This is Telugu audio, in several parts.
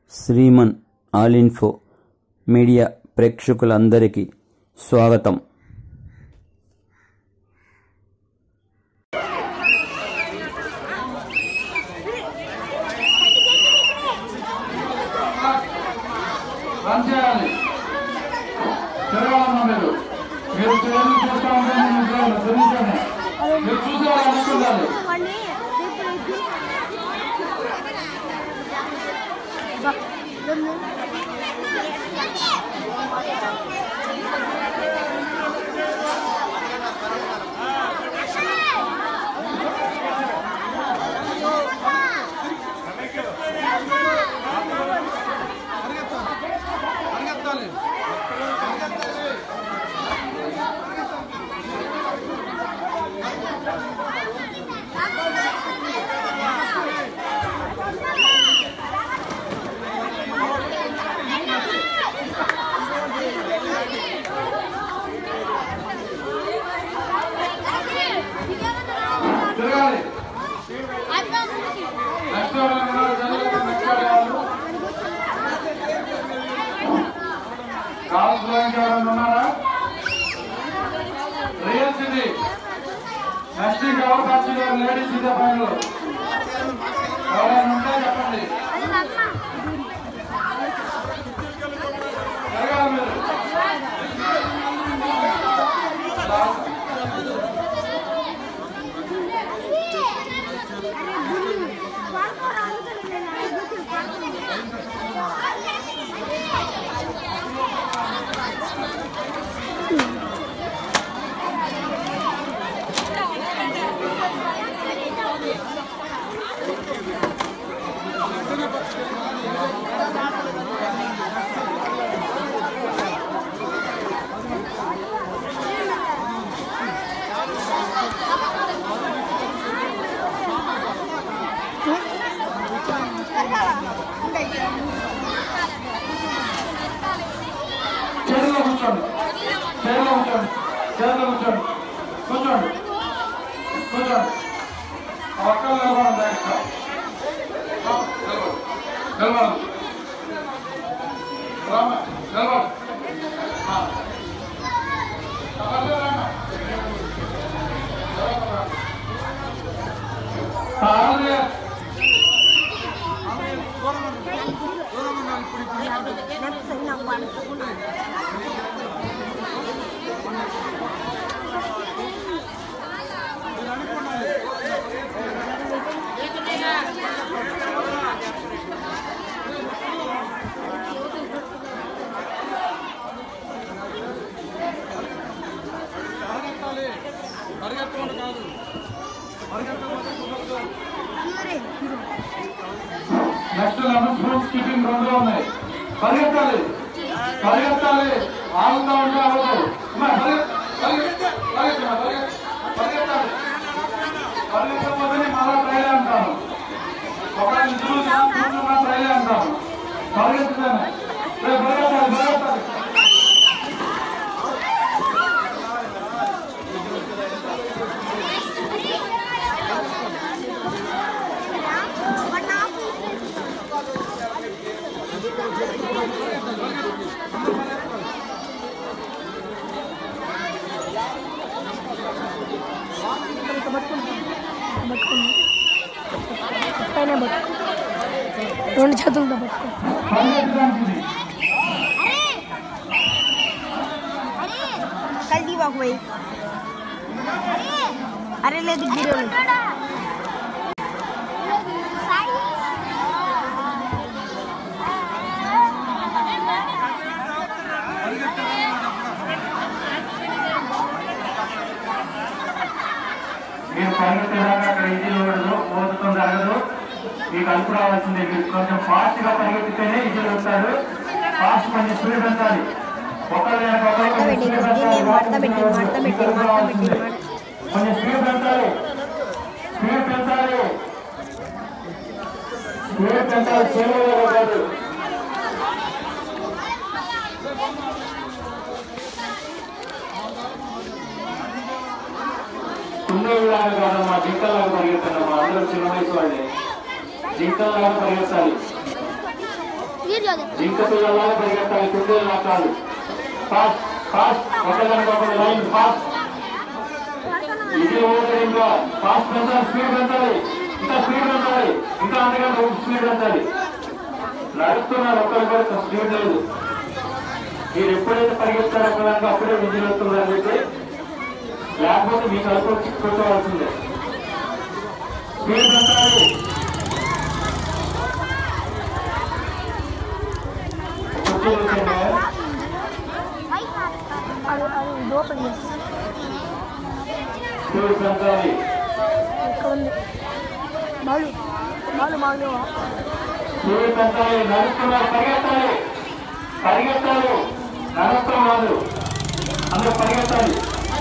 శ్రీమన్ ఆలిన్ఫో మీడియా ప్రేక్షకులందరికీ స్వాగతం రన్ చేయాలి తిరగాలమ్మా మీరు మీరు చేయాలి చూస్తా ఉంటే నేను తిరగను తిరుగుతాను మీరు చూసేవాళ్ళు అనుకుంటారు తిరగాలి నెక్స్ట్ ఎవరైనా జరగదు నెక్స్ట్ వాళ్ళు కాల్స్ లైన్ ఎవరైనా ఉన్నారా రియల్ సిటీ నెక్స్ట్ ఎవరు ఖర్చు లేడీస్ ఇదే పనులు ఎవరైనా ఉంటే చెప్పండి జరగాలి మీరు చైర్లో కూర్చోండి చైర్లో కూర్చోండి చైర్లో కూర్చోండి కూర్చోండి కూర్చోండి ఆ ఒక్కరు నిలబడండి ఎక్స్ట్రా నిలబడండి రామ నిలబడు ఆ. ఎవరు లేరమ్మా? ఎవరు లేరు? ఆ, ఎవరు లేరు? నెక్స్ట్ లెమన్ ఫ్రూట్ స్కిప్పింగ్ రెండు ఉన్నాయి పరిగెత్తాలి పరిగెత్తాలి ఆగుతా ఉంటే అవ్వదు అమ్మాయి, పరిగెత్- పరిగెత్- పరిగెత్తమ్మా, పరిగెత్- పరిగెత్తాలి పరిగెత్తకపోతే నేను మళ్ళా ట్రైలే అంటాను ఒక ఇద్దరు కూర్చున్నా ట్రైలే అంటాను పరిగెత్తుతాను రేపు పరిగెత్తాలి పరిగెత్తాలి పైన పట్టుకో రెండు చేతులతో పట్టుకో పరిగెత్తడానికి ఇది. कल दी वाक भाई अरे ले दिख गिरो మీరు పరిగెత్తేదాకా అక్కడ ఇంజిన్ ఉండదు మోసుకొని జరగదు మీకు అలుపు రావాల్సిందే మీరు కొంచెం ఫాస్ట్ గా పరిగెత్తితేనే ఇంజిన్ వస్తారు ఫాస్ట్ కొంచెం స్పీడ్ పెంచాలి ఒకరు వెనక ఒకరు కొంచెం పెట్టి, స్పీడ్ దీన్ని పెంచాలి. మడత పెట్టి, మడత పెట్టి, మీకు అలుపు మడత రావాల్సిందే. పెట్టి, కొంచెం స్పీడ్ పెంచాలి స్పీడ్ పెంచాలి స్పీడ్ పెంచాలి చేయలేదు కాదు కుందేలాగా కాదమ్మా జింకలాగా పరిగెత్తనమ్మా అందరూ చిన్న వయసు వాళ్ళే జింకలాగా పరిగెత్తాలి ఇంకా పిల్లలాగా పరిగెత్తాలి కుందేలు లాకాలు ఫాస్ట్ ఫాస్ట్ ఒకదానికి ఒకటి లైన్ ఫాస్ట్ ఇది ఓటర్ ఇంకా ఫాస్ట్ పెంచాలి స్పీడ్ పెంచాలి ఇంకా స్పీడ్ పెంచాలి ఇంకా అంతకంటే స్పీడ్ పెంచాలి నడుస్తున్నారు ఒక్కరు కూడా స్పీడ్ లేదు మీరు ఎప్పుడైతే పరిగెత్తారో ఒకదానికి అప్పుడే విజయం వస్తుందని చెప్పి లేకపోతే మీకు అలుపు చిక్కుకోవాల్సిందే స్పీడ్ పెంచాలి కుర్చీ కూర్చోండి. అది అది ఇది ఓపెన్ చేసి స్పీడ్ పెంచాలి ఎక్కడ ఉంది బాలు బాలు మాగలేవా స్పీడ్ పెంచాలి నడుస్తున్నారు పరిగెత్తాలి పరిగెత్తాలి నడవటం కాదు అందరూ పరిగెత్తాలి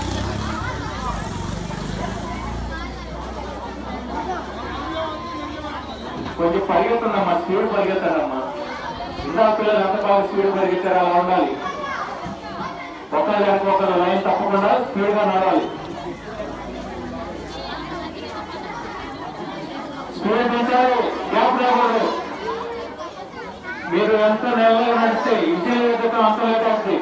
కొంచెం పరిగెత్తుందమ్మా స్పీడ్ పరిగెత్తారమ్మా ఇందా పిల్లలు ఎంత బాగా స్పీడ్ పరిగెత్తారు అలా ఉండాలి ఒకరి వెనక ఒకరు లైన్ తప్పకుండా స్పీడ్ గా నడవాలి స్పీడ్ పెంచాలి గ్యాప్ రాకూడదు మీరు ఎంత నెలలో నడిస్తే ఇంటి ఎదుగుతాం అంత లేట్ అవుతుంది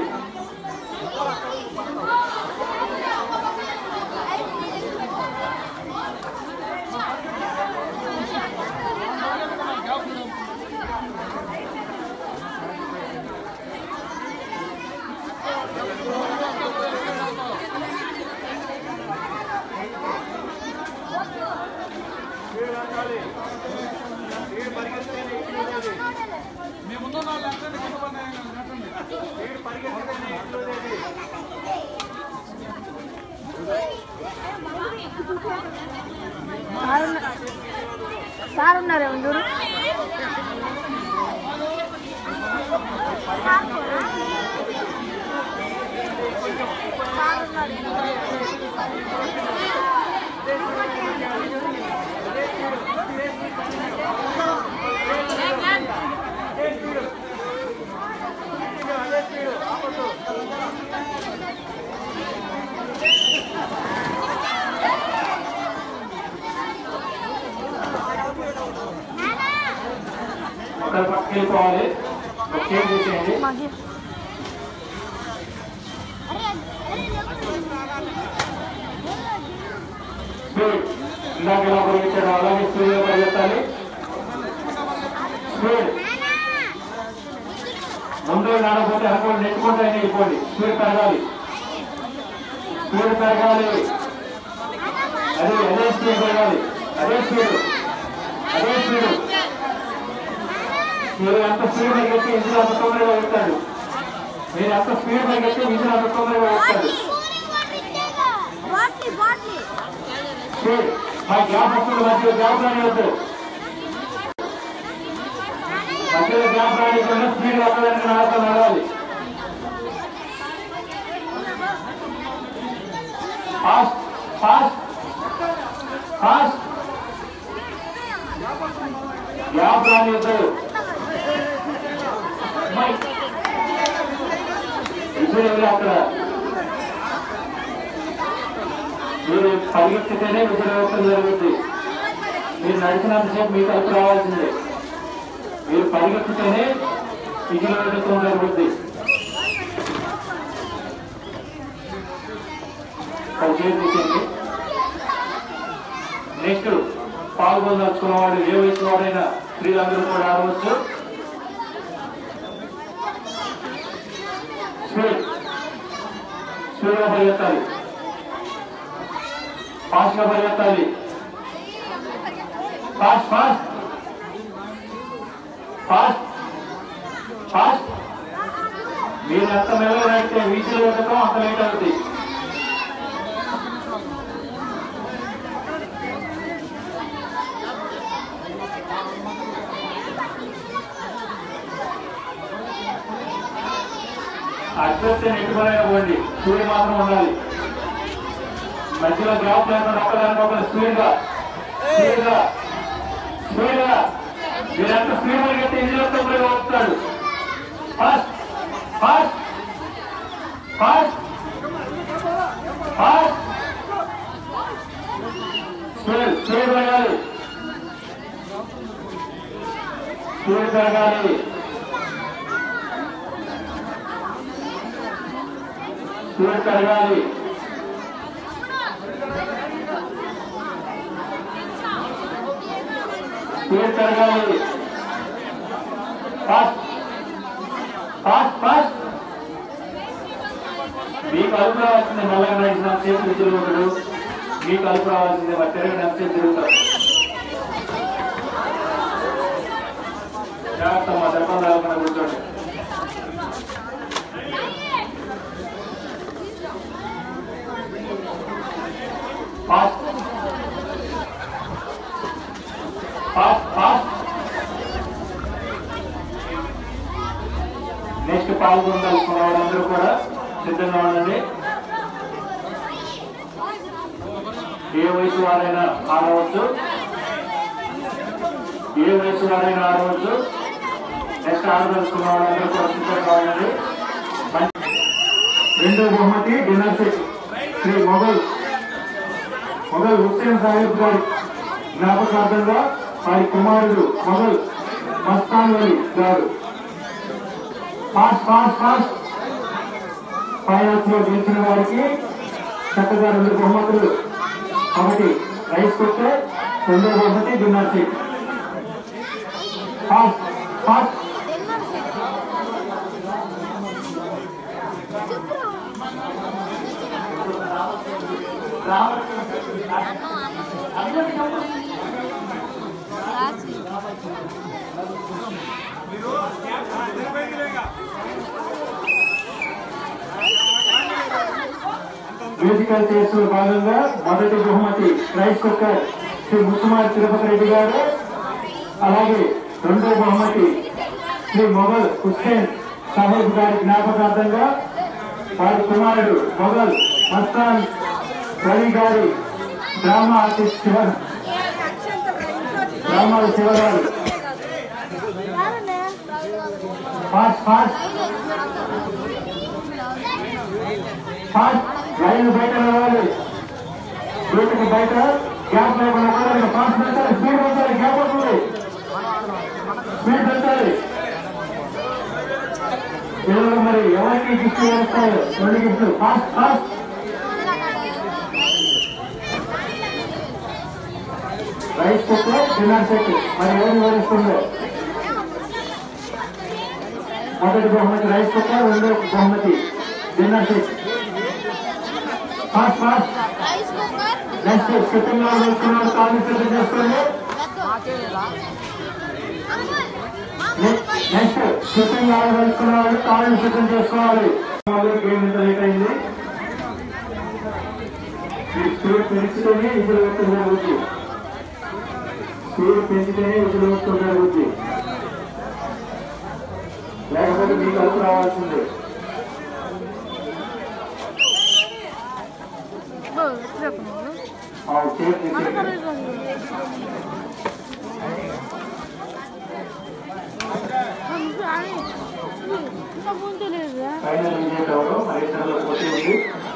సార్ ఉన్న- సార్ ఉన్నారేమో చూడు ఒకరి పక్కకి వెళ్ళిపోవాలి ఒక కేక్ తీసేయండి మాకి స్పీడ్ ఇందాక ఎలా పరిగెత్తాడు అలాగే స్పీడ్ గా పరిగెత్తాలి స్పీడ్ ముందు నడకపోతే అనుకోండి నెట్టుకుంటే వెళ్ళిపోండి స్పీడ్ పెరగాలి స్పీడ్ పెరగాలి అదే అదే స్పీడ్ పెరగాలి అదే స్పీడ్ అదే స్పీడ్ మీరు ఎంత స్పీడ్ పరిగెత్తి ఇంజిన్ అంత తొందరగా వెళ్తాడు మీరు ఎంత స్పీడ్ పరిగెత్తి ఇంజిన్ అంత తొందరగా వెళ్తాడు బాట్లీ బాట్లీ స్పీడ్ మా గ్యాప్ వస్తుంది మధ్యలో గ్యాప్ రానివద్దు మధ్యలో గ్యాప్ రానికుండా స్పీడ్ ఒక్కదానికి నడక నడవాలి ఫాస్ట్ ఫాస్ట్ ఫాస్ట్ గ్యాప్ రానివద్దు ఇప్పుడు ఎవరు అక్కడ మీరు పరిగెత్తితేనే విజయవంతం జరుగుతుంది మీరు నడిచినంతసేపు మీ తలుపు రావాల్సిందే మీరు పరిగెత్తితేనే విజయవంతం జరుగుతుంది చేతి నెక్స్ట్ పాల్గొనదలుచుకున్న వాడు ఏ వయసు వాడైనా స్త్రీలందరూ కూడా ఆడవచ్చు స్పీడ్ స్పీడ్గా పరిగెత్తాలి ఫాస్ట్ గా పరిగెత్తాలి ఫాస్ట్ ఫాస్ట్ ఫాస్ట్ ఫాస్ట్ మీరు ఎంత మెల్లగా నడితే వీచులు పెట్టడం అంత లేట్ అవుతుంది అడ్రస్ నెట్టుకోలేక పోండి సూర్య మాత్రం ఉండాలి మధ్యలో గ్యాప్ లేకుండా ఒకదానికి ఒకరు స్పీడ్ గా స్పీడ్ గా స్పీడ్ గా మీరంతా స్పీడ్ పరిగెత్తి ఇంజిన్ తొందరగా వస్తాడు fast fast fast fast speed speed పెరగాలి స్పీడ్ పెరగాలి సూర్య కడగాలి సూర్య కడగాలి ఫాస్ట్ ఫాస్ట్ ఫాస్ట్ మీకు అలుపు రావాల్సింది నల్లగా నడిచిన చేతులు తిరుగుతాడు మీకు అలుపు రావాల్సింది మరి తిరగని అంతే తిరుగుతాడు జాగ్రత్త మా దర్భం రాకుండా కూర్చోండి ఫాస్ట్ ఫాస్ట్ ఫాస్ట్ నెక్స్ట్ పాల్గొనాల్సిన వాళ్ళందరూ కూడా సిద్ధంగా ఉండండి ఏ వయసు వారైనా ఆడవచ్చు ఏ వయసు వారైనా ఆడవచ్చు నెక్స్ట్ ఆడదలుచుకున్న వాళ్ళందరూ కూడా సిద్ధంగా ఉండండి రెండో బహుమతి డిన్నర్ సెట్ శ్రీ మొఘల్ మొఘల్ హుస్సేన్ సాహిబ్ గారి జ్ఞాపకార్థంగా వారి కుమారుడు మొఘల్ మస్తాన్ వలి గారు ఫాస్ట్ ఫాస్ట్ ఫాస్ట్ ఫైనాన్స్ లో గెలిచిన వారికి చక్కగా రెండు బహుమతులు ఒకటి రైస్ కుక్కర్ రెండో బహుమతి dinner set fast fast musical చేస్తూ భాగంగా మొదటి బహుమతి రైస్ కుక్కర్ శ్రీ ముసుమార్ తిరుపతి రెడ్డి గారు అలాగే రెండో బహుమతి శ్రీ మొఘల్ హుస్సేన్ సాహెబ్ గారి జ్ఞాపకార్థంగా వారి కుమారుడు మొఘల్ మస్తాన్ రవి గారి డ్రామా ఆర్టిస్ట్ శివ డ్రామాల శివగారు ఫాస్ట్ ఫాస్ట్ ఫాస్ట్ లైన్ బయట రావాలి గేటుకి బయట గ్యాప్ లేకుండా ఉండాలి. ఫాస్ట్ పెంచాలి స్పీడ్ పెంచాలి గ్యాప్ వస్తుంది స్పీడ్ పెంచాలి పిల్లలు మరి ఎవరికి గిఫ్ట్ వేస్తారు రెండు గిఫ్ట్లు fast fast rice cooker dinner set మరి ఎవరు వివరిస్తుందో మొదటి బహుమతి రైస్ కుక్కర్ రెండో బహుమతి dinner set fast fast rice cooker next sitting లో వేసుకున్నాడు కాలు సిద్ధం చేసుకోండి నెక్స్ట్ సిట్టింగ్ లో వేసుకున్న వాళ్ళు కాళ్ళు సిద్ధం చేసుకోవాలి గేమ్ ఇంత లేట్ అయింది ఈ స్పీడ్ పెంచితేనే ఇద్దరు వ్యక్తులు జరుగుతుంది స్పీడ్ పెంచితేనే ఇద్దరు వ్యక్తులు జరుగుతుంది లేకపోతే మీకు కలుపు రావాల్సిందే ఆ చేతి తీసేయండి. ఇంకా ఫోన్ తెలియదురా ఫైనల్ విజేత ఎవరు మహేశ్వరంలో పోటీ ఉంది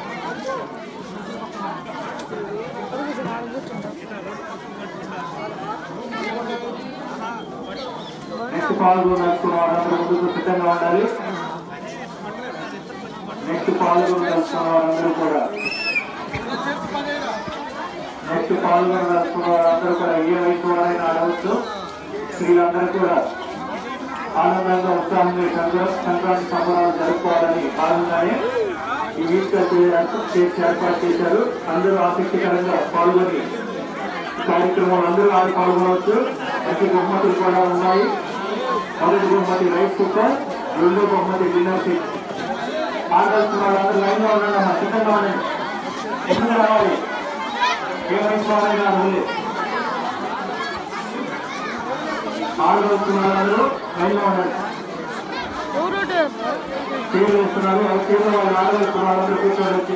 నెక్స్ట్ పాల్గొనాల్సిన వారందరూ ముందుకు సిద్ధంగా ఉండాలి నెక్స్ట్ పాల్గొనాల్సిన వారందరూ కూడా నెక్స్ట్ పాల్గొనాల్సిన వారందరూ కూడా ఏ వయసు వారైనా ఆడవచ్చు స్త్రీలందరూ కూడా ఆనందంగా ఉత్సాహంగా ఈ సంక్రా- సంక్రాంతి సంబరాలు జరుపుకోవాలని భాగంగానే ఈ వీక్ చేసి ఏర్పాటు చేశారు అందరూ ఆసక్తికరంగా పాల్గొని ఈ కార్యక్రమంలో అందరూ ఆడి పాల్గొనవచ్చు మంచి బహుమతులు కూడా ఉన్నాయి మొదటి బహుమతి రైస్ కుక్కర్ రెండో బహుమతి డిన్నర్ సెట్ ఆడాల్సిన వాళ్ళందరూ లైన్ లో ఉండండి అమ్మా, సిద్ధంగా ఉండండి ఎందుకు రావాలి ఏ వయసు వారైనా ఉంది ఆడవలసిన వాళ్ళందరూ లైన్ లో ఉండండి చీరలు వేస్తున్నారు ఆ చీరలో వాళ్ళు ఆడవలసిన వాళ్ళందరూ కూర్చొని వచ్చి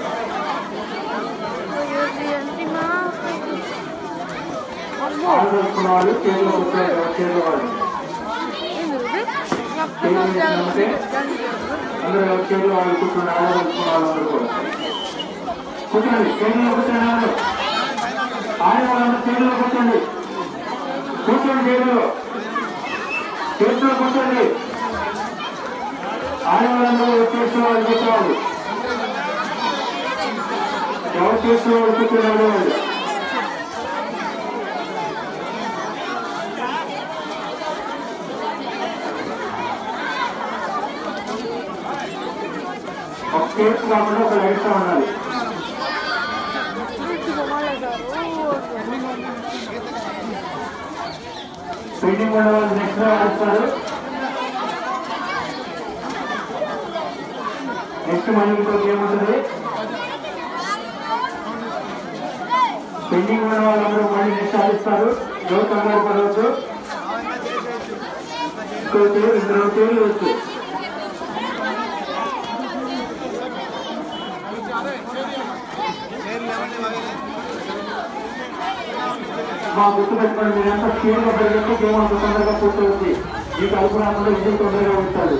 ఆడవలసిన వాళ్ళు చీరలో కూర్చోండి ఎవరి చీరలో వాళ్ళు అందరూ ఎవరి చీరలో వాళ్ళు కూర్చొని ఆడవలసిన వాళ్ళందరూ కూడా కూర్చోండి చీరలో కూర్చోండి అందరూ ఆడే వాళ్ళందరూ చీరలో కూర్చోండి కూర్చోండి చీరలో చీరలో కూర్చోండి ఆడవాళ్ళందరూ వచ్చేసిన వాళ్ళు కూర్చోవాలి ఎవరు చేసిన వాళ్ళు కూర్చొని వాళ్ళు ఒక కేసు కాకుండా ఒక లైట్ ఉండాలి పెయింటింగ్ ఉన్న వాళ్ళు నెక్స్ట్ ఆడుస్తారు నెక్స్ట్ మళ్ళీ ఇంకో గేమ్ ఉంటుంది పెండింగ్ ఉన్న వాళ్ళందరూ మళ్ళీ నెక్స్ట్ ఆడిస్తారు ఎవరు కంగారు పడవచ్చు ఇంకో పేరు ఇద్దరు పేర్లు వచ్చు మా గుర్తు పెట్టుకోండి మీరు ఎంత స్పీడ్గా పరిగెత్తే గేమ్ అంత తొందరగా పూర్తవుతుంది మీకు అలుపు రాకుండా ఇది తొందరగా ఉంటాడు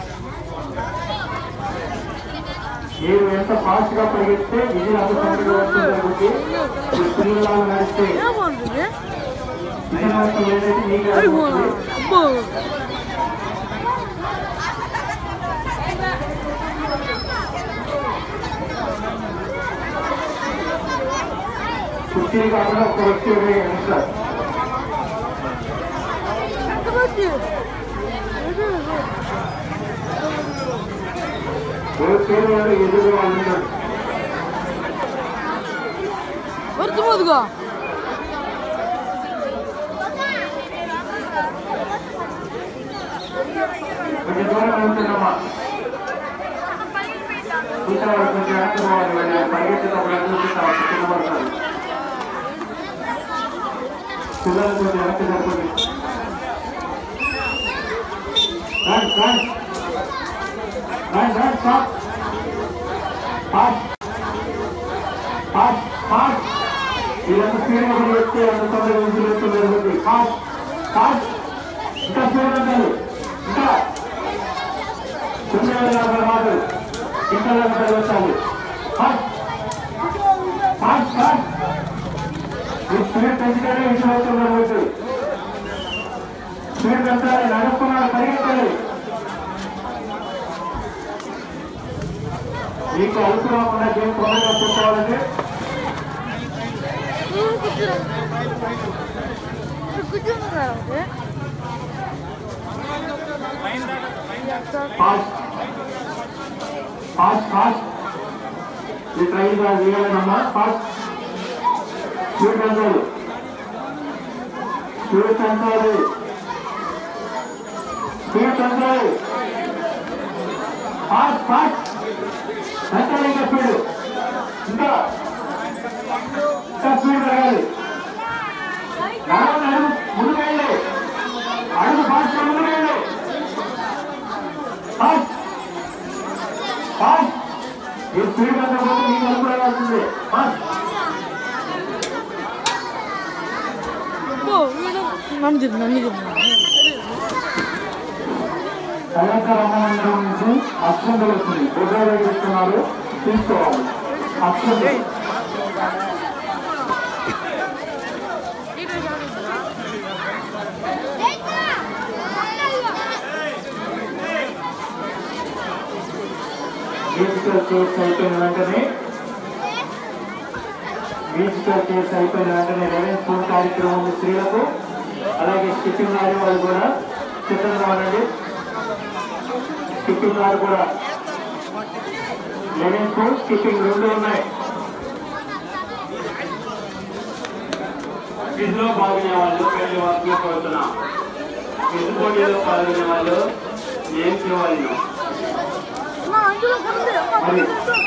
మీరు ఎంత ఫాస్ట్ గా పరిగెత్తే ఇది అంత తొందరగా వస్తుంది కాబట్టి మీరు పిల్లలాగా నడిస్తే ఇది మాత్రం ఏదైతే మీకు వస్తుంది. కుర్చీలు కాకుండా ఒక వ్యక్తి ఉండే సార్ ఎవరి పేరు వాళ్ళు ఎదురు వాళ్ళు ఉంటారు అర్థమవుతుందిగా కొంచెం దూరం ఉంటున్నామా కూర్చోవాలి కొంచెం వెనక్కి పోవాలి వాళ్ళు పరిగెత్తేటప్పుడు అందరూ చూస్తారు కింద పడతారు పిల్లలు కొంచెం వెనక్కి జరపండి రండి రండి రండి రండి స్టాప్ ఫాస్ట్ ఫాస్ట్ ఫాస్ట్ వీళ్ళంతా స్పీడ్గా పరిగెత్తే అంత తొందరగా విజులు జరుగుతుంది ఫాస్ట్ ఫాస్ట్ ఇంకా స్పీడ్ అంటారు ఇంకా తొమ్మిది వేల యాభై మాటలు ఇంకా పరిగెత్తాలి ఫాస్ట్ ఫాస్ట్ ఫాస్ట్ ఈ స్పీడ్ పెంచితేనే విజులు అవుతుంది జరుగుతుంది స్పీడ్ పెంచాలి నడుస్తున్నారు పరిగెత్తాలి మీకు అలుపు రాకుండా గేమ్ తొందరగా పూర్తవాలంటే ఫాస్ట్ ఫాస్ట్ ఫాస్ట్ ఈ ట్రైన్ వేయాలమ్మా ఫాస్ట్ స్పీడ్ పెంచాలి స్పీడ్ పెంచాలి స్పీడ్ పెంచాలి ఫాస్ట్ ఫాస్ట్ పెంచాలి ఇంకా స్పీడ్ ఇంకా ఇంకా స్పీడ్ పెరగాలి నడవండి, అడుగు ముందుకు వెళ్ళి అడుగు ఫాస్ట్ ముందుకు వెళ్ళి ఫాస్ట్ ఫాస్ట్ ఈ స్పీడ్ పెంచకపోతే నీకు అనుకోవాల్సిందే ఫాస్ట్ నన్ను తిరు నన్ను తిరు కళాకార మండలం నుంచి అక్షంతలు వచ్చింది ఫోటోలు ఇస్తున్నారు తీసుకోవాలి అక్షంతలు మ్యూజికల్ చైర్స్ అయిపోయిన వెంటనే మ్యూజికల్ చైర్స్ అయిపోయిన వెంటనే రెవెన్స్ ఫోన్ కార్యక్రమం ఉంది స్త్రీలకు అలాగే స్కిప్పింగ్ ఆడే వాళ్ళు కూడా సిద్ధంగా ఉండండి స్కిప్పింగ్ ఆడు కూడా లెవెన్ ఫోన్ స్కిప్పింగ్ రెండు ఉన్నాయి క్విజ్లో పాల్గొనే వాళ్ళు పెళ్లి వాటిలో కోరుతున్నాం క్విజ్ పోటీలో పాల్గొనే వాళ్ళు ఏం చేయాలి మరి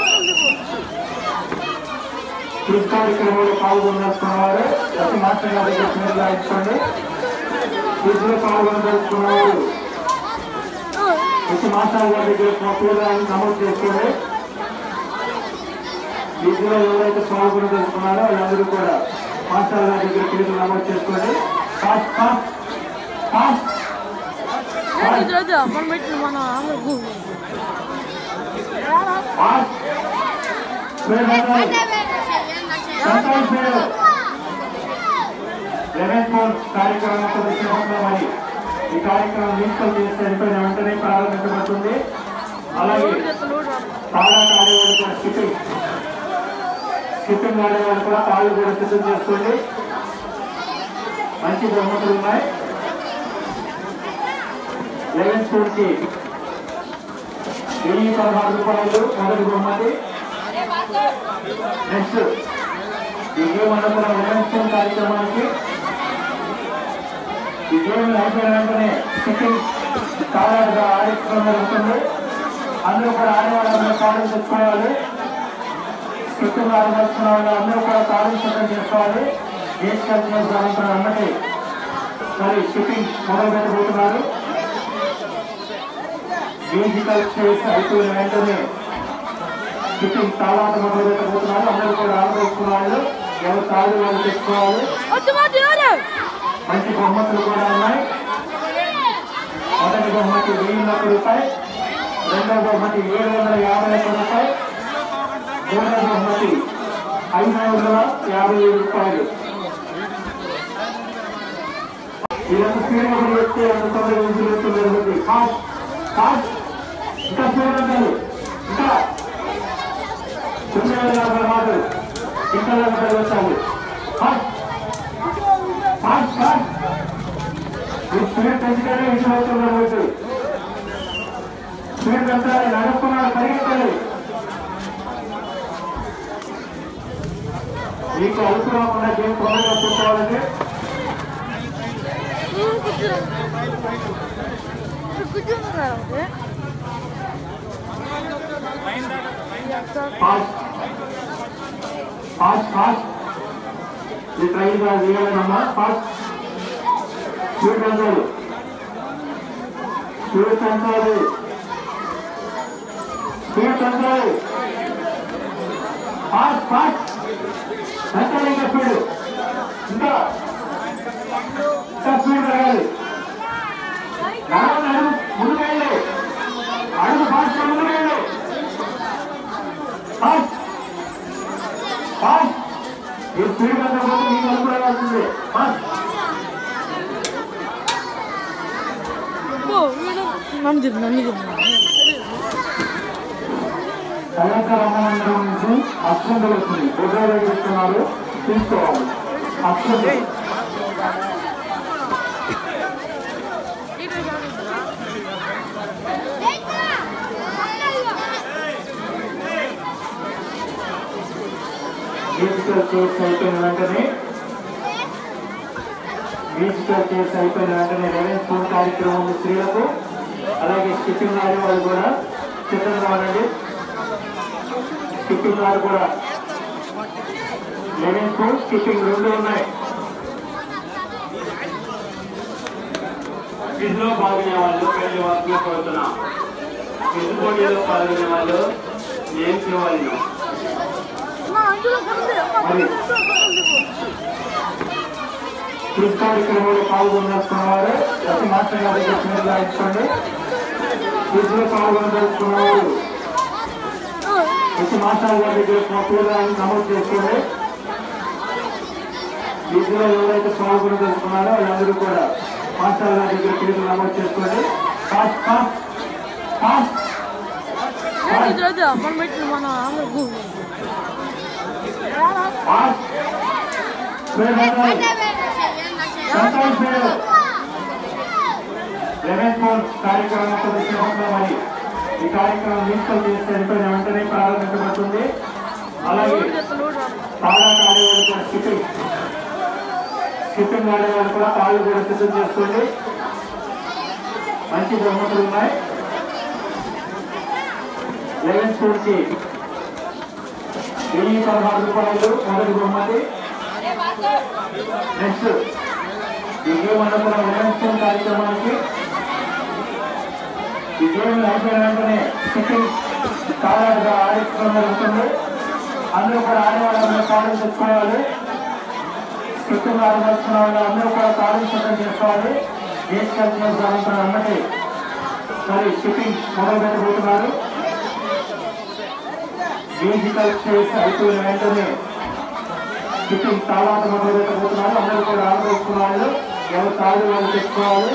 క్విజ్ కార్యక్రమంలో పాల్గొనాల్సిన వారు ప్రతి మాస్టర్ గారి దగ్గర పేరు రాయించుకోండి క్విజ్ లో పాల్గొనదలుచుకున్న వారు ప్రతి మాస్టర్ గారి దగ్గర మా పేరు రాయి నమోదు చేసుకోండి క్విజ్ లో ఎవరైతే పాల్గొనదలుచుకున్నారో వాళ్ళందరూ కూడా మాస్టర్ గారి దగ్గర పేరు నమోదు చేసుకోండి ఫాస్ట్ ఫాస్ట్ ఫాస్ట్ రాజా మనం పెట్టిన మన ఆంధ్ర భూమి ఫాస్ట్ పేరు రాయాలి. సంతోష్ పేరు లెవెన్ ఫోర్ కార్యక్రమం ప్రదర్శన మరి ఈ కార్యక్రమం ఇన్స్టాల్ చేసి సరిపోయిన వెంటనే ప్రారంభించబడుతుంది అలాగే తాడా కార్యవర్గ స్థితి షిప్పింగ్ వాడే వాళ్ళు కూడా కాళ్ళు కూడా సిద్ధం చేసుకోండి మంచి బహుమతులు ఉన్నాయి లెవెన్ స్కూల్కి వెయ్యి పదహారు రూపాయలు మొదటి బహుమతి నెక్స్ట్ ఈ గేమ్ అనంతరం లెవెన్ స్కూల్ కార్యక్రమానికి ఈ గేమ్ అయిపోయిన వెంటనే షిప్పింగ్ కాలాడుగా ఆడించడం జరుగుతుంది అందరూ కూడా ఆడేవాళ్ళందరూ కాళ్ళు తెచ్చుకోవాలి షిప్పింగ్ ఆడవలసిన వాళ్ళు అందరూ కూడా కాళ్ళు సిద్ధం చేసుకోవాలి దేశ అనంతరం అన్నది మరి షిప్పింగ్ మొదలు పెట్టబోతున్నారు మ్యూజికల్ చేసి అయిపోయిన వెంటనే షిప్పింగ్ తాళాట మొదలు పెట్టబోతున్నారు అందరూ కూడా ఆడవేసుకున్న వాళ్ళు ఎవరు తాళ్ళు వాళ్ళు తెచ్చుకోవాలి మంచి బహుమతులు కూడా ఉన్నాయి మొదటి బహుమతి వెయ్యి లక్షల రూపాయలు రెండవ బహుమతి ఏడు వందల యాభై ఒక్క రూపాయలు మూడవ బహుమతి ఐదు వందల యాభై ఏడు రూపాయలు వీళ్ళకు స్పీడ్గా చెప్తే అంత తొందరగా విజులు జరుగుతుంది ఫాస్ట్ ఫాస్ట్ ఇంకా స్పీడ్ అంటారు ఇంకా తొమ్మిది వేల యాభై మాటలు ఇంకా యాభై వచ్చాలి ఫాస్ట్ ఫాస్ట్ ఫాస్ట్ ఈ స్పీడ్ పెంచితేనే విజులు జరుగుతుంది స్పీడ్ పెంచాలి నడుపుకున్నాడు పరిగెత్తాలి మీకు అలుపు రాకుండా గేమ్ తొందరగా కూర్చోవాలంటే ఫాస్ట్ ఫాస్ట్ ఫాస్ట్ ఈ ట్రైన్ గా వేయాలమ్మా ఫాస్ట్ స్పీడ్ పెంచాలి స్పీడ్ పెంచాలి స్పీడ్ పెంచాలి ఫాస్ట్ ఫాస్ట్ పెంచాలి ఇంకా స్పీడ్ ఇంకా ఇంకా స్పీడ్ పెరగాలి నడవండి అడుగు ముందుకెళ్ళి అడుగు ఫాస్ట్ ముందుకెళ్ళి ఫాస్ట్ ఫాస్ట్ ఈ స్పీడ్ పెంచకపోతే మీకు అడుగు రావాల్సిందే ఫాస్ట్ నన్ను తిరు నన్ను తిరు కళాక రామమందిరం నుంచి అక్షంతలు వస్తుంది ఫోటోలు ఇస్తున్నారు తీసుకోవాలి అక్షంతలు మ్యూజికల్ చైర్స్ అయిపోయిన వెంటనే మ్యూజికల్ చైర్స్ అయిపోయిన వెంటనే రెవెన్స్ ఫోన్ కార్యక్రమం ఉంది స్త్రీలకు అలాగే స్కిప్పింగ్ ఆడే వాళ్ళు కూడా సిద్ధంగా ఉండండి స్కిప్పింగ్ వారు కూడా లెవెన్ ఫోన్ స్కిప్పింగ్ రెండు ఉన్నాయి క్విజ్లో పాల్గొనే వాళ్ళు పెళ్లి వారికి కోరుతున్నాం క్విజ్ పోటీలో పాల్గొనే వాళ్ళు నేమ్స్ ఇవ్వాలి మరి క్విజ్ కార్యక్రమంలో పాల్గొనాల్సిన వారు ప్రతి మాస్టర్ గారి దగ్గర పేరు రాయించుకోండి క్విజ్ లో పాల్గొనదలుచుకున్న వారు ప్రతి మాస్టర్ గారి దగ్గర పేరు రాయి నమోదు చేసుకోండి క్విజ్ లో ఎవరైతే పాల్గొనదలుచుకున్నారో వాళ్ళందరూ కూడా మాస్టర్ గారి దగ్గర పేరు నమోదు చేసుకోండి ఫాస్ట్ ఫాస్ట్ ఫాస్ట్ మనం పెట్టిన మన ఆంధ్ర ఫాస్ట్ పేరు రాయాలి. సంతోష్ పేరు లెవెన్ ఫోర్త్ కార్యక్రమం ప్రదర్శనలో మరి ఈ కార్యక్రమం మున్సిపల్ చేస్తే అయిపోయిన వెంటనే ప్రారంభించబడుతుంది అలాగే తాళాట ఆడేవాళ్ళు కూడా షిప్పింగ్ షిప్పింగ్ ఆడేవాళ్ళు కూడా తాళ్ళు కూడా సిద్ధం చేసుకోండి మంచి బహుమతులు ఉన్నాయి లెవెన్ స్కూల్కి వెయ్యి పదహారు రూపాయలు మొదటి బహుమతి నెక్స్ట్ ఈ గేమ్ అనంతరం లెవెన్ స్కూల్ కార్యక్రమానికి ఈ గేమ్ అయిపోయిన వెంటనే షిప్పింగ్ కాలాడుగా ఆడించడం జరుగుతుంది అందరూ కూడా ఆడేవాళ్ళందరూ కాళ్ళు తెచ్చుకోవాలి షిప్పింగ్ ఆడవలసిన వాళ్ళు అందరూ కూడా కాళ్ళు సిద్ధం చేసుకోవాలి దేశ అనంతరం అన్నది మరి షిప్పింగ్ మొదలు పెట్టబోతున్నారు మ్యూజికల్ చేసి అయిపోయిన వెంటనే షిప్పింగ్ తాళాట మొదలు పెట్టబోతున్నారు అందరూ కూడా ఆడవేసుకున్న వాళ్ళు ఎవరు తాళ్ళు వాళ్ళు తెచ్చుకోవాలి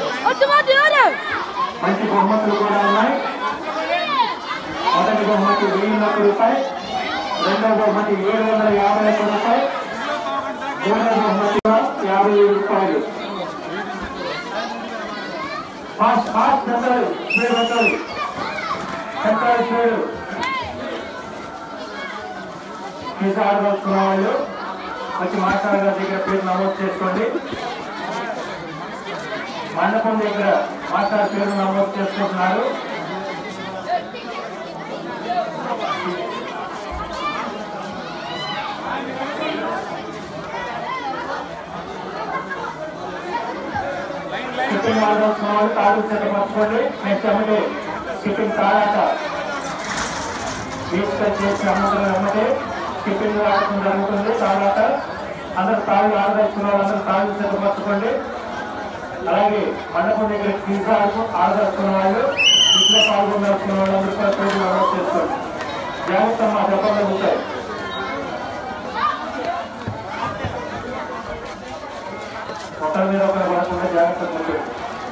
మంచి బహుమతులు కూడా ఉన్నాయి మొదటి బహుమతి వెయ్యి లక్షల రూపాయలు రెండవ బహుమతి ఏడు వందల యాభై ఒక్క రూపాయలు మూడవ బహుమతి యాభై ఏడు రూపాయలు ఫాస్ట్ ఫాస్ట్ పెట్టాలి స్పీడ్ పెట్టాలి పెట్టాలి స్పీడ్ ఫీజు ఆడవలసిన వాళ్ళు వచ్చి మాస్టర్ గారి దగ్గర పేరు నమోదు చేసుకోండి మండపం దగ్గర మాస్టర్ పేరు నమోదు చేసుకుంటున్నారు షిప్పింగ్ ఆడవలసిన వాళ్ళు తాడు సిద్ధపరచుకోండి నెక్స్ట్ ఎమ్మటే షిప్పింగ్ తాడాట తీసుకొని చేసి అమ్ముతున్న వెంబటే షిప్పింగ్ ఆడటం జరుగుతుంది తాడాట అందరు తాళ్ళు ఆడదలుచుకున్న వాళ్ళందరూ తాళ్ళు సిద్ధపరచుకోండి అలాగే మండపం దగ్గర పిజ్జా ఆడదలుచుకున్న వాళ్ళు ఇంట్లో పాల్గొనాల్సిన వాళ్ళందరూ కూడా పేర్లు నమోదు చేసుకోండి జాగ్రత్త మా దెబ్బలు ఉంటాయి ఒకరి మీద ఒకరు పడకుండా జాగ్రత్త ఉంటుంది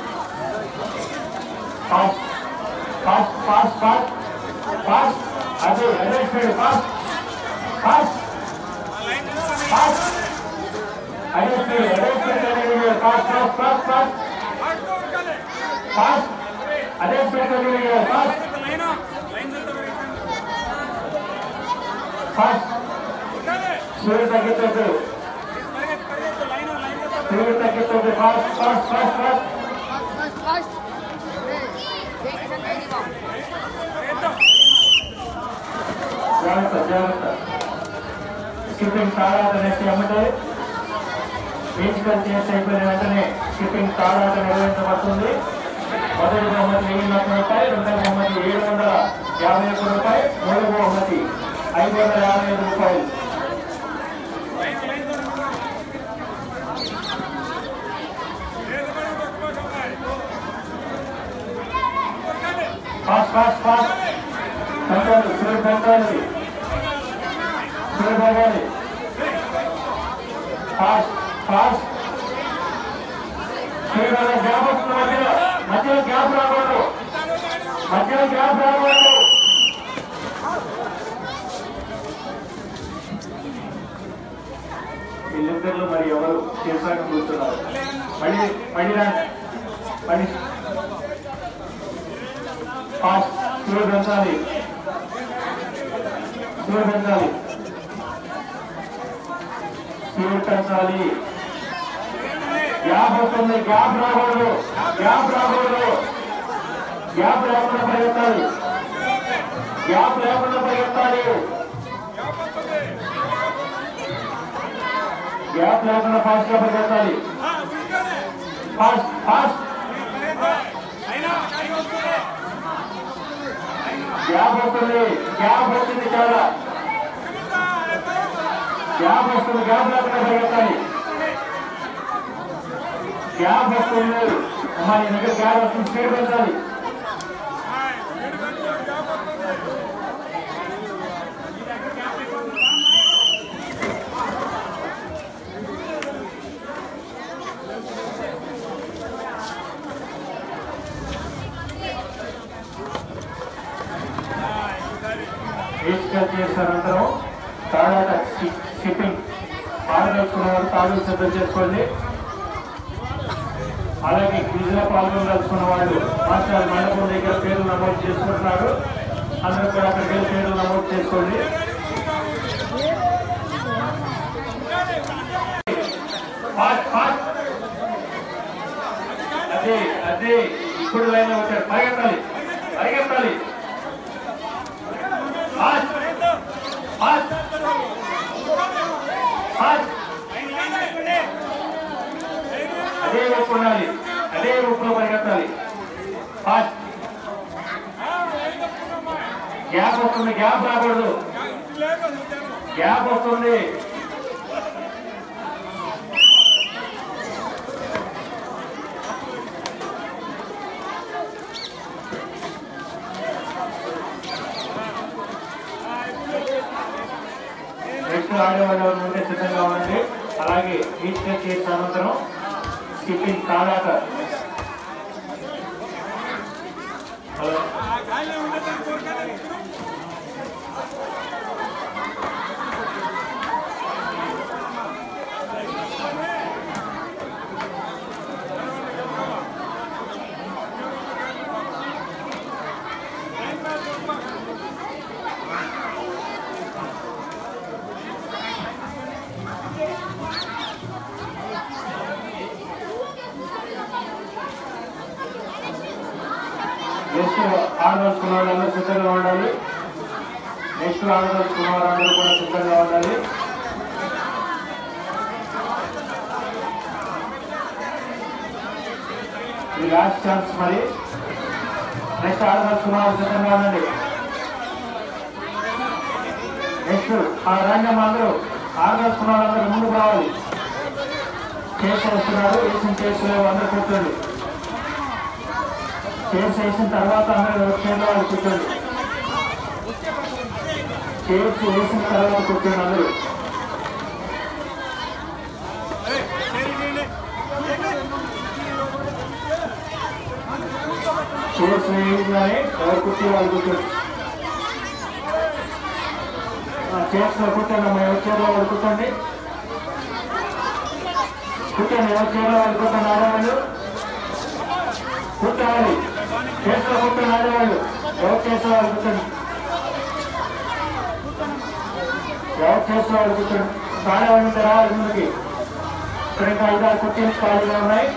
fast fast fast fast fast అదే అదే స్పీడ్ ఫాస్ట్ ఫాస్ట్ ఫాస్ట్ అదే స్పీడ్ అదే స్పీడ్ అనేది fast fast fast fast fast అదే స్పీడ్ అనేది ఫాస్ట్ ఫాస్ట్ స్పీడ్ తగ్గించద్దు స్పీడ్ తగ్గించద్దు ఫాస్ట్ ఫాస్ట్ ఫాస్ట్ ఫాస్ట్ జాగ్రత్త జాగ్రత్త షిప్పింగ్ తాళాట నెక్స్ట్ ఎమ్మటే మ్యూజికల్ చేసి అయిపోయిన వెంటనే షిప్పింగ్ తాళాట నిర్వహించబడుతుంది మొదటి బహుమతి వెయ్యి నలభై రూపాయలు రెండవ బహుమతి ఏడు వందల యాభై ఒక్క రూపాయలు మూడవ బహుమతి ఐదు వందల యాభై ఐదు రూపాయలు ఫాస్ట్ ఫాస్ట్ ఫాస్ట్ పెంచాలి స్పీడ్ పెంచాలి స్పీడ్ పెరగాలి ఫాస్ట్ ఫాస్ట్ స్పీడ్ అనేది గ్యాప్ వస్తుంది మధ్యలో మధ్యలో గ్యాప్ రాకూడదు మధ్యలో గ్యాప్ రాకూడదు వీళ్ళిద్దరిలో మరి ఎవరు చేసాక కూర్చున్నారు మళ్ళీ మళ్ళీ రండి మళ్ళీ ఫాస్ట్ స్పీడ్ పెంచాలి స్పీడ్ పెంచాలి స్పీడ్ పెంచాలి గ్యాప్ వస్తుంది గ్యాప్ రాకూడదు గ్యాప్ రాకూడదు గ్యాప్ లేకుండా పరిగెత్తాలి గ్యాప్ లేకుండా పరిగెత్తాలి గ్యాప్ లేకుండా ఫాస్ట్ గా పరిగెత్తాలి ఫాస్ట్ ఫాస్ట్ గ్యాప్ వస్తుంది గ్యాప్ వచ్చింది చాలా గ్యాప్ వస్తుంది గ్యాప్ లేకుండా పరిగెత్తాలి గ్యాప్ వస్తుంది అమ్మా నీ దగ్గర గ్యాప్ వస్తుంది స్పీడ్ పెంచాలి రిజిస్టర్ చేసిన అనంతరం తాళాట షిప్పింగ్ పాల్గొనుకున్న వారు తాళాలు సిద్ధం చేసుకోండి అలాగే క్విజ్లో పాల్గొనదలుచుకున్న వాళ్ళు మాస్టర్ మండపం దగ్గర పేర్లు నమోదు చేసుకుంటున్నారు అందరూ కూడా అక్కడికి వెళ్ళి పేర్లు నమోదు చేసుకోండి ఫాస్ట్ ఫాస్ట్ అదే అదే ఇప్పుడు లైన్ వచ్చారు పరిగెత్తాలి పరిగెత్తాలి ఫాస్ట్ ఫాస్ట్ ఫాస్ట్ అదే ఊపు ఉండాలి అదే ఊపులో పరిగెత్తాలి ఫాస్ట్ గ్యాప్ వస్తుంది గ్యాప్ రాకూడదు గ్యాప్ వస్తుంది నెక్స్ట్ ఆడేవాళ్ళు ఎవరు ఉంటే సిద్ధంగా ఉండండి అలాగే బీచ్ చేసిన అనంతరం స్కిప్పింగ్ తాడాట హలో నెక్స్ట్ ఆడదలుచుకున్న వాళ్ళందరూ సిద్ధంగా ఉండాలి నెక్స్ట్ ఆడదలుచుకున్న వాళ్ళందరూ కూడా సిద్ధంగా ఉండాలి ఇది లాస్ట్ ఛాన్స్ మరి నెక్స్ట్ ఆడదలుచుకున్న వాళ్ళు సిద్ధంగా ఉండండి నెక్స్ట్ ఆ రంగం అందరూ ఆడదలుచుకున్న వాళ్ళందరూ ముందుకు రావాలి కేసు వస్తున్నారు వేసిన కేసులో అందరూ కూర్చోండి కేసు వేసిన తర్వాత అందరూ వచ్చేలో వాళ్ళు కూర్చోండి కేసు వేసిన తర్వాత కూర్చోండి అందరూ కేసు వేయగానే ఎవరు కూర్చో వాళ్ళు కూర్చోండి ఆ, కేసులో కూర్చోండి అమ్మా ఎవరి చేతిలో వాళ్ళు కూర్చోండి కూర్చోండి ఎవరి చేతిలో వాళ్ళు కూర్చోండి ఆడవాళ్ళు కూర్చోవాలి కేసులో కూర్చొని ఆడేవాళ్ళు ఎవరు కేసులో వాళ్ళు కూర్చోండి ఎవరు కేసులో వాళ్ళు కూర్చోండి ఆడేవాళ్ళు ఉంటే రావాలి ముందుకి ఇక్కడ ఇంకా ఐదు ఆరు కుర్చీలు ఖాళీగా ఉన్నాయి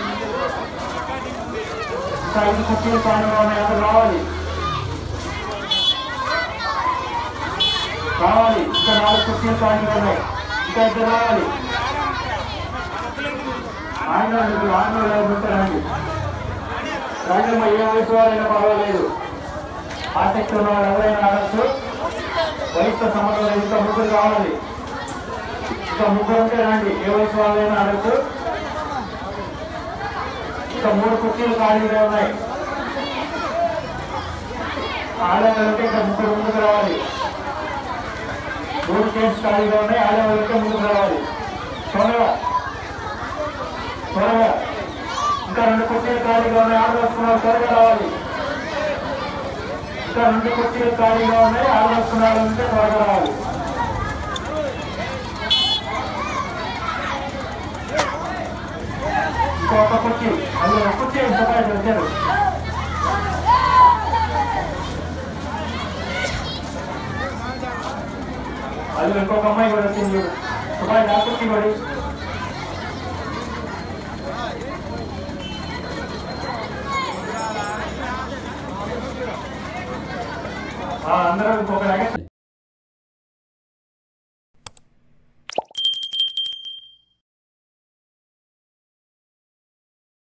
ఇంకా ఐదు కుర్చీలు ఖాళీగా ఉన్నాయి అందరూ రావాలి రావాలి ఇంకా నాలుగు కుర్చీలు ఖాళీగా ఉన్నాయి ఇంకా ఇద్దరు రావాలి ఆయన ఆయన ఉంటారండి రంగమ్మ ఏ వయసు వారైనా పర్వాలేదు ఆసక్తి ఉన్న వాళ్ళు ఎవరైనా ఆడచ్చు వయసుతో సంబంధం లేదు ఇంకా ముగ్గురు కావాలి ఇంకా ముగ్గురు ఉంటే రండి ఏ వయసు వాళ్ళైనా ఆడచ్చు ఇంకా మూడు కుర్చీలు ఖాళీగా ఉన్నాయి ఆడవాళ్ళంటే ఇంకా ముగ్గురు ముందుకు రావాలి మూడు కేసు ఖాళీగా ఉన్నాయి ఆడవాళ్ళంటే ముందుకు రావాలి త్వరగా త్వరగా ఇంకా రెండు కుర్చీలు ఖాళీగా ఉన్నాయి ఆడదలుచుకున్నారు త్వరగా రావాలి ఇంకా రెండు కుర్చీలు ఖాళీగా ఉన్నాయి ఆడదలుచుకున్నారు అంటే త్వరగా రావాలి ఇంకా ఒక కుర్చీ అందులో ఒక కుర్చీ సుఖాయి వచ్చారు అందులో ఇంకొక అమ్మాయి కూడా వచ్చింది సుఖాయి ఆ కుర్చీ పడి ఆ, అందరూ ఇంకొక